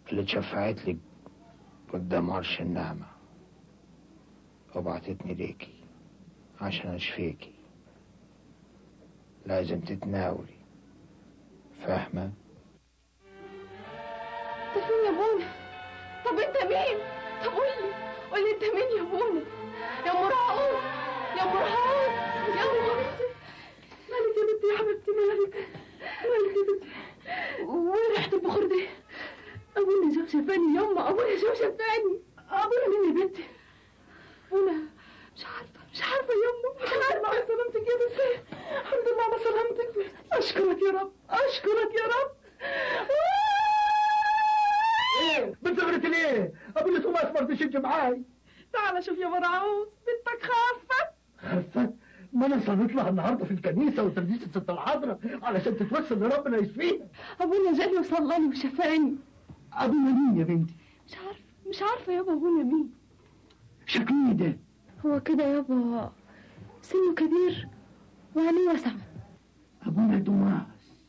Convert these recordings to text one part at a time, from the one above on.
اللي اتشفعت لك قدام عرش النعمة وبعتتني ليكي عشان اشفيكي لازم تتناولي فاهمة؟ انت فين يا بونا طب انت مين طب قول لي قول لي انت مين يا بونا يا ام رؤوف يا ام رؤوف يا ام رؤوف مالك يا بنتي يا حبيبتي مالك مالك يا بنتي وين ريحه البخور دي ابونا جو شفاني يما ابونا جو شفاني ابونا مين يا بنتي ابونا مش عارفه مش عارفه يما مش عارفه على سلامتك يا بنتي الحمد لله على سلامتك اشكرك يا رب اشكرك يا رب ايه بتغرت ليه؟ ابو اللي توماس ما رضيش يجي معاي تعال شوف يا مرعوز بنتك خافت خفت ما انا صليت لها النهارده في الكنيسه وترديت الست الحضره علشان تتوسل لربنا يشفيها ابونا جاني وصلى لي وشفاني ابونا مين يا بنتي؟ مش عارفه مش عارفه يابا ابونا مين شكله ده هو كده يابا سنه كبير وعينيه واسعه ابونا توماس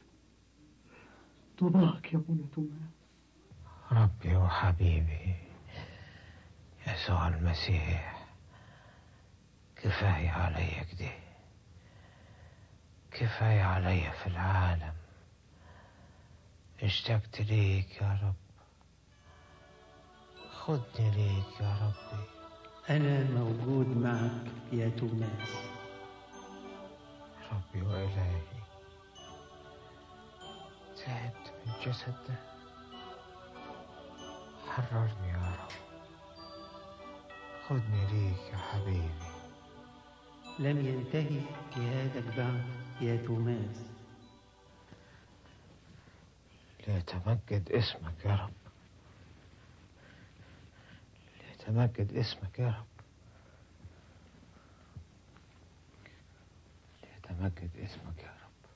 طوباك يا ابونا توماس ربي وحبيبي يسوع المسيح كفاية علي كده كفاية علي في العالم اشتقت ليك يا رب خدني ليك يا ربي أنا موجود معك يا توماس ربي وإلهي تعبت من الجسد ده حررني يا رب خدني ليك يا حبيبي لم ينتهي لهذا البعد يا توماس ليتمجد اسمك يا رب ليتمجد اسمك يا رب ليتمجد اسمك يا رب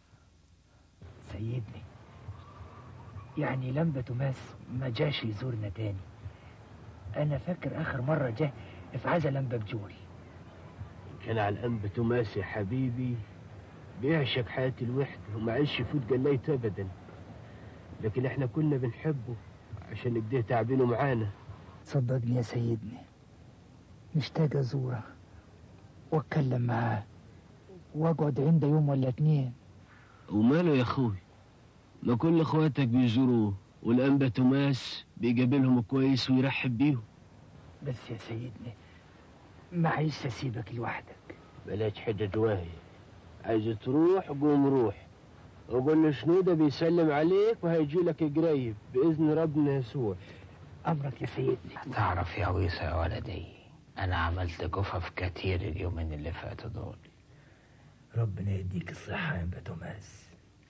سيدني يعني لمبة توماس ما جاش يزورنا تاني أنا فاكر آخر مرة جه في عزا لمبة بجول كان على الأنبا توماس يا حبيبي بيعشق حياة الوحدة وما عيش يفوت قليت أبدا لكن احنا كنا بنحبه عشان كده تعبينه معانا صدقني يا سيدني مشتاق أزوره وأتكلم معاه وأقعد عنده يوم ولا اتنين وماله يا أخوي ما كل اخواتك بيزوروه والأنبا توماس بيقابلهم كويس ويرحب بيهم بس يا سيدني معيش أسيبك لوحدك بلاش حجة واهية عايز تروح قوم روح وقول له شنودة بيسلم عليك وهيجي لك قريب بإذن ربنا يسوع أمرك يا سيدني تعرف يا ويسا يا ولدي أنا عملت جفف كتير اليومين اللي فاتوا دول ربنا يديك الصحة يا أنبا توماس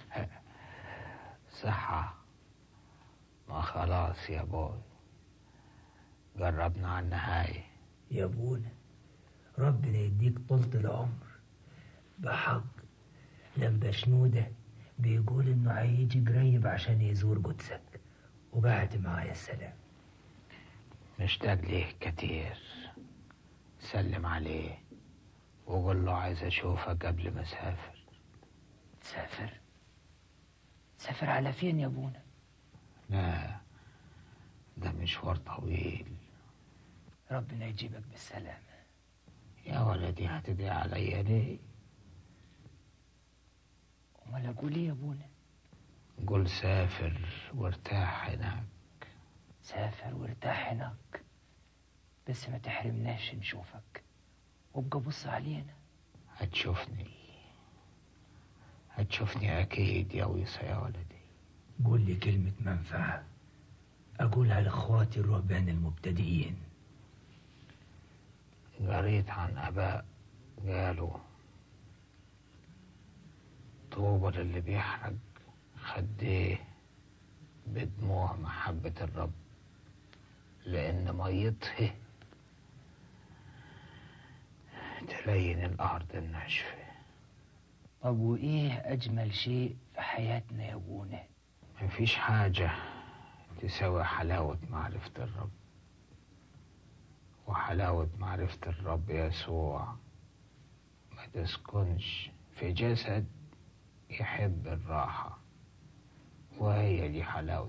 صحة ما خلاص يا بوي جربنا على النهاية يا ابونا ربنا يديك طولة العمر بحق لما شنودة بيقول انه هيجي قريب عشان يزور قدسك وبعت معايا السلام مشتاق ليه كتير سلم عليه وقول له عايز اشوفك قبل ما اسافر تسافر تسافر على فين يا ابونا لا ده مشوار طويل ربنا يجيبك بالسلامة يا ولدي هتدعي عليا ليه امال اقول ايه يا ابونا قول سافر وارتاح هناك سافر وارتاح هناك بس ما تحرمناش نشوفك وابقى بص علينا هتشوفني هتشوفني اكيد يا ويسا يا ولدي قول لي كلمة منفعة أقولها لإخواتي الرهبان المبتدئين قريت عن اباء قالوا طوبى للي بيحرق خديه بدموع محبة الرب لأن ميته تلين الأرض الناشفة طب وإيه أجمل شيء في حياتنا يا أبونا مفيش حاجة تساوي حلاوة معرفة الرب وحلاوة معرفة الرب يسوع ما تسكنش في جسد يحب الراحة وهي دي حلاوة